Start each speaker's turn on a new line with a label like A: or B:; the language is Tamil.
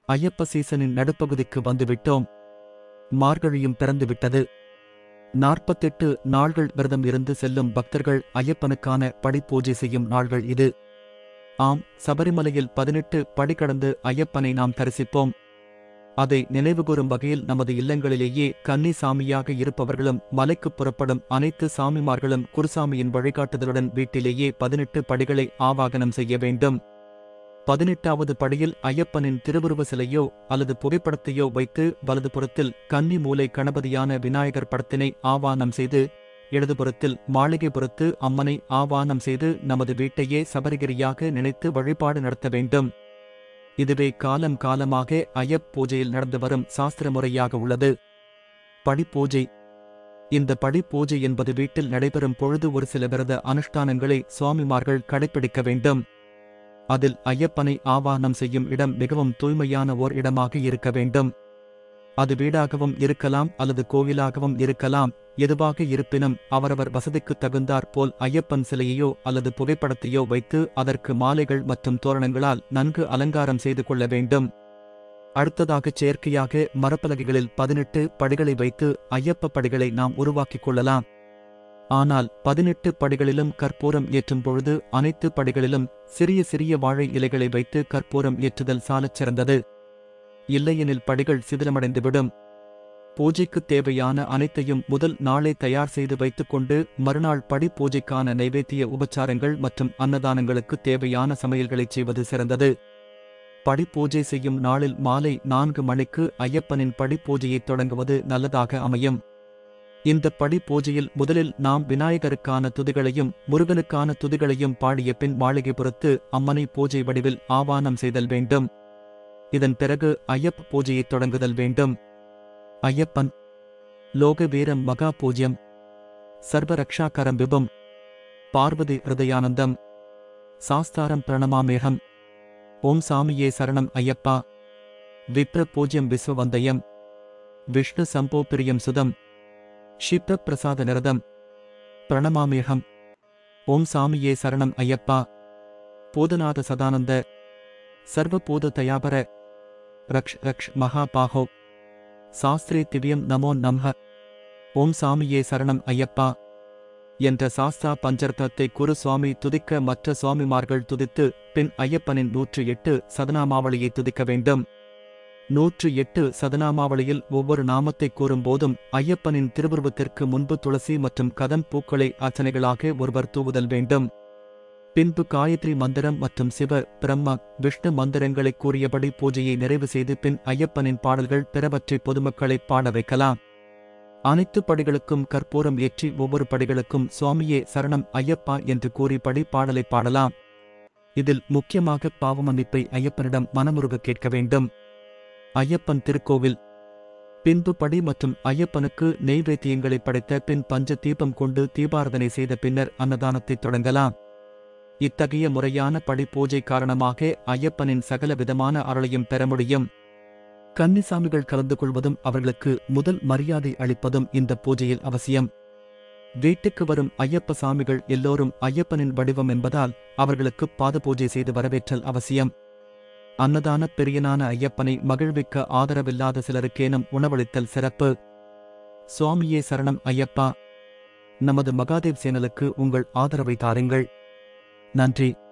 A: ஐயப்ப சீசனின் நடுப்பகுதிக்கு வந்துவிட்டோம் மார்கழியும் பிறந்துவிட்டது நாற்பத்தெட்டு நாள்கள் விரதம் இருந்து செல்லும் பக்தர்கள் ஐயப்பனுக்கான படிப்பூஜை செய்யும் நாள்கள் இது ஆம் சபரிமலையில் பதினெட்டு படி கடந்து ஐயப்பனை நாம் தரிசிப்போம் அதை நினைவுகூரும் வகையில் நமது இல்லங்களிலேயே கன்னி சாமியாக இருப்பவர்களும் மலைக்குப் புறப்படும் அனைத்து சாமிமார்களும் குருசாமியின் வழிகாட்டுதலுடன் வீட்டிலேயே பதினெட்டு படிகளை ஆவாகனம் செய்ய வேண்டும் பதினெட்டாவது படியில் ஐயப்பனின் திருவுருவ சிலையோ அல்லது புகைப்படத்தையோ வைத்து வலதுபுறத்தில் கன்னி மூலை கணபதியான விநாயகர் படத்தினை ஆவானம் செய்து இடதுபுறத்தில் மாளிகைபுறத்து அம்மனை ஆவானம் செய்து நமது வீட்டையே சபரிகிரியாக நினைத்து வழிபாடு நடத்த வேண்டும் இதுவே காலம் காலமாக ஐயப் பூஜையில் நடந்து வரும் சாஸ்திர முறையாக உள்ளது படிப்பூஜை இந்த படிப்பூஜை என்பது வீட்டில் நடைபெறும் பொழுது ஒரு சில விரத அனுஷ்டானங்களை சுவாமிமார்கள் கடைப்பிடிக்க வேண்டும் அதில் ஐயப்பனை ஆவானம் செய்யும் இடம் மிகவும் தூய்மையான ஓர் இடமாக இருக்க வேண்டும் அது வீடாகவும் இருக்கலாம் அல்லது கோவிலாகவும் இருக்கலாம் எதுவாக இருப்பினும் அவரவர் வசதிக்கு தகுந்தாற் போல் ஐயப்பன் சிலையையோ அல்லது புகைப்படத்தையோ வைத்து அதற்கு மாலைகள் மற்றும் தோரணங்களால் நன்கு அலங்காரம் செய்து கொள்ள வேண்டும் அடுத்ததாக செயற்கையாக மரப்பலகைகளில் பதினெட்டு படிகளை வைத்து ஐயப்ப படிகளை நாம் உருவாக்கிக் கொள்ளலாம் ஆனால் பதினெட்டு படிகளிலும் கற்பூரம் ஏற்றும் பொழுது அனைத்து படிகளிலும் சிறிய சிறிய வாழை இலைகளை வைத்து கற்பூரம் ஏற்றுதல் சாலச் சிறந்தது இல்லையெனில் படிகள் சிதிலமடைந்துவிடும் பூஜைக்குத் தேவையான அனைத்தையும் முதல் நாளே தயார் செய்து வைத்துக்கொண்டு மறுநாள் படி பூஜைக்கான நைவேத்திய உபச்சாரங்கள் மற்றும் அன்னதானங்களுக்கு தேவையான சமையல்களைச் செய்வது சிறந்தது படி பூஜை செய்யும் நாளில் மாலை நான்கு மணிக்கு ஐயப்பனின் படி பூஜையைத் தொடங்குவது நல்லதாக அமையும் இந்த படி பூஜையில் முதலில் நாம் விநாயகருக்கான துதிகளையும் முருகனுக்கான துதிகளையும் பாடிய பின் மாளிகைபுறத்து அம்மனை பூஜை வடிவில் ஆவானம் செய்தல் வேண்டும் இதன் பிறகு ஐயப்ப பூஜையைத் தொடங்குதல் வேண்டும் ஐயப்பன் லோக வீரம் மகா பூஜ்யம் சர்வரக்ஷாகரம் விபம் பார்வதி ஹிருதயானந்தம் சாஸ்தாரம் பிரணமாமேகம் ஓம் சாமியே சரணம் ஐயப்பா விப்ர பூஜ்யம் விஸ்வவந்தயம் விஷ்ணு சம்போ பிரியம் சுதம் ஷிப்ர பிரசாத நிரதம் பிரணமாமேகம் ஓம் சாமியே சரணம் ஐயப்பா பூதநாத சதானந்த சர்வபூத தயாபர ரக்ஷ் ரக்ஷ் மகாபாஹோ சாஸ்திரே திவ்யம் நமோ நம்ஹ ஓம் சாமியே சரணம் ஐயப்பா என்ற சாஸ்தா பஞ்சர்த்தத்தை குரு சுவாமி துதிக்க மற்ற சுவாமிமார்கள் துதித்து பின் ஐயப்பனின் நூற்று எட்டு சதனாமாவளியை துதிக்க வேண்டும் நூற்று எட்டு சதனாமாவளியில் ஒவ்வொரு நாமத்தை கூறும்போதும் ஐயப்பனின் திருவுருவத்திற்கு முன்பு துளசி மற்றும் கதம் பூக்களை அர்ச்சனைகளாக ஒருவர் தூவுதல் வேண்டும் பின்பு காயத்ரி மந்திரம் மற்றும் சிவ பிரம்ம விஷ்ணு மந்திரங்களை கூறியபடி பூஜையை நிறைவு செய்து பின் ஐயப்பனின் பாடல்கள் பிறவற்றை பொதுமக்களை பாட வைக்கலாம் அனைத்து படிகளுக்கும் கற்பூரம் ஏற்றி ஒவ்வொரு படிகளுக்கும் சுவாமியே சரணம் ஐயப்பா என்று கூறி படி பாடலை பாடலாம் இதில் முக்கியமாக பாவமன்னிப்பை ஐயப்பனிடம் மனமுருக கேட்க வேண்டும் ஐயப்பன் திருக்கோவில் பின்பு படி மற்றும் ஐயப்பனுக்கு நெய்வேத்தியங்களை படைத்த பின் பஞ்ச தீபம் கொண்டு தீபாரதனை செய்த பின்னர் அன்னதானத்தை தொடங்கலாம் இத்தகைய முறையான படி பூஜை காரணமாக ஐயப்பனின் சகல விதமான அருளையும் பெற முடியும் கன்னிசாமிகள் கலந்து கொள்வதும் அவர்களுக்கு முதல் மரியாதை அளிப்பதும் இந்த பூஜையில் அவசியம் வீட்டுக்கு வரும் ஐயப்ப சாமிகள் எல்லோரும் ஐயப்பனின் வடிவம் என்பதால் அவர்களுக்கு பாத பூஜை செய்து வரவேற்றல் அவசியம் அன்னதான பெரியனான ஐயப்பனை மகிழ்விக்க ஆதரவில்லாத சிலருக்கேனும் உணவளித்தல் சிறப்பு சுவாமியே சரணம் ஐயப்பா நமது மகாதேவ் சேனலுக்கு உங்கள் ஆதரவை தாருங்கள் நன்றி